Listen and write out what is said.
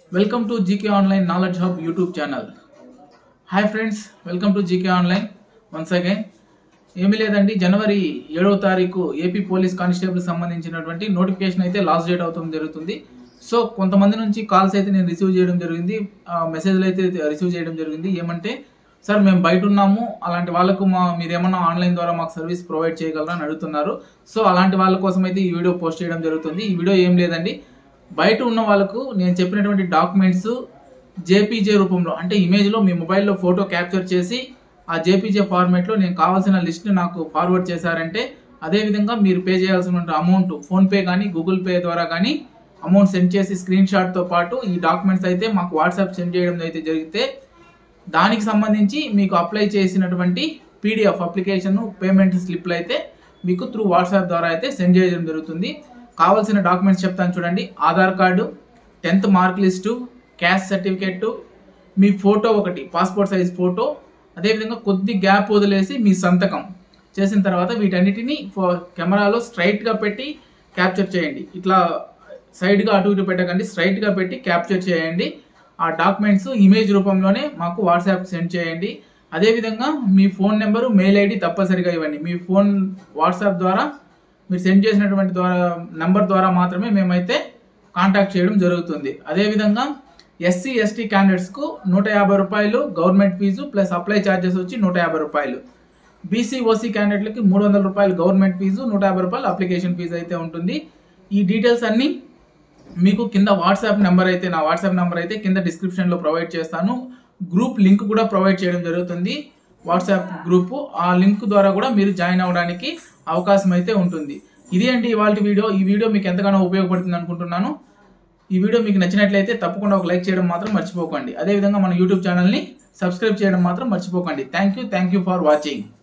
welcome to GK online knowledge hub YouTube channel hi friends welcome to GK online once again ఏమీ లేదండి జనవరి ఏడవ తారీఖు AP police constable సంబంధించినటువంటి notification అయితే లాస్ట్ డేట్ అవుతుంది జరుగుతుంది సో కొంతమంది నుంచి కాల్స్ అయితే నేను రిసీవ్ చేయడం జరిగింది ఆ, మెసేజ్లు అయితే రిసీవ్ చేయడం జరిగింది ఏమంటే సార్ మేము బయట ఉన్నాము అలాంటి వాళ్ళకు మా మీరు ఏమన్నా ఆన్లైన్ ద్వారా మాకు సర్వీస్ ప్రొవైడ్ చేయగలరా అని అడుగుతున్నారు సో అలాంటి వాళ్ళ కోసం అయితే ఈ వీడియో పోస్ట్ చేయడం జరుగుతుంది ఈ వీడియో ఏం లేదండి బయట ఉన్న వాళ్ళకు నేను చెప్పినటువంటి డాక్యుమెంట్స్ జేపీజే రూపంలో అంటే ఇమేజ్లో మీ మొబైల్లో ఫోటో క్యాప్చర్ చేసి ఆ జేపీజే ఫార్మేట్లో నేను కావాల్సిన లిస్ట్ని నాకు ఫార్వర్డ్ చేశారంటే అదేవిధంగా మీరు పే చేయాల్సిన అమౌంట్ ఫోన్పే కానీ గూగుల్ పే ద్వారా కానీ అమౌంట్ సెండ్ చేసి స్క్రీన్ షాట్తో పాటు ఈ డాక్యుమెంట్స్ అయితే మాకు వాట్సాప్ సెండ్ చేయడం అయితే జరిగితే దానికి సంబంధించి మీకు అప్లై చేసినటువంటి పీడిఎఫ్ అప్లికేషన్ పేమెంట్ స్లిప్లు అయితే మీకు త్రూ వాట్సాప్ ద్వారా అయితే సెండ్ చేయడం జరుగుతుంది కావాల్సిన డాక్యుమెంట్స్ చెప్తాను చూడండి Aadhaar card tenth mark list caste certificate మీ ఫోటో ఒకటి పాస్పోర్ట్ సైజ్ ఫోటో అదేవిధంగా కొద్ది గ్యాప్ వదిలేసి మీ సంతకం చేసిన తర్వాత వీటన్నిటిని ఫో- కెమెరాలో స్ట్రైట్గా పెట్టి క్యాప్చర్ చేయండి ఇట్లా సైడ్గా అటు ఇటు పెట్టకండి స్ట్రైట్గా పెట్టి క్యాప్చర్ చేయండి ఆ డాక్యుమెంట్స్ ఇమేజ్ రూపంలోనే మాకు వాట్సాప్ సెండ్ చేయండి అదేవిధంగా మీ ఫోన్ నెంబరు మెయిల్ ఐడి తప్పనిసరిగా ఇవ్వండి మీ ఫోన్ వాట్సాప్ ద్వారా మీరు సెండ్ చేసినటువంటి ద్వారా నెంబర్ ద్వారా మాత్రమే మేమైతే కాంటాక్ట్ చేయడం జరుగుతుంది అదేవిధంగా ఎస్సీ ఎస్టీ క్యాండిడేట్స్కు నూట యాభై రూపాయలు government fee plus apply charges వచ్చి నూట యాభై రూపాయలు బీసీ ఓసీ క్యాండిడేట్లకి మూడు వందల రూపాయలు గవర్నమెంట్ ఫీజు నూట యాభై రూపాయలు అప్లికేషన్ ఫీజు అయితే ఉంటుంది ఈ డీటెయిల్స్ అన్నీ మీకు కింద వాట్సాప్ నెంబర్ అయితే నా వాట్సాప్ నెంబర్ అయితే కింద డిస్క్రిప్షన్లో ప్రొవైడ్ చేస్తాను గ్రూప్ లింక్ కూడా ప్రొవైడ్ చేయడం జరుగుతుంది వాట్సాప్ గ్రూప్ ఆ లింక్ ద్వారా కూడా మీరు జాయిన్ అవ్వడానికి అవకాశం అయితే ఉంటుంది ఇది అండి ఇవాళ వీడియో ఈ వీడియో మీకు ఎంతగానో ఉపయోగపడుతుంది అనుకుంటున్నాను ఈ వీడియో మీకు నచ్చినట్లయితే తప్పకుండా ఒక లైక్ చేయడం మాత్రం మర్చిపోకండి అదేవిధంగా మన యూట్యూబ్ ఛానల్ని సబ్స్క్రైబ్ చేయడం మాత్రం మర్చిపోకండి thank you thank you for watching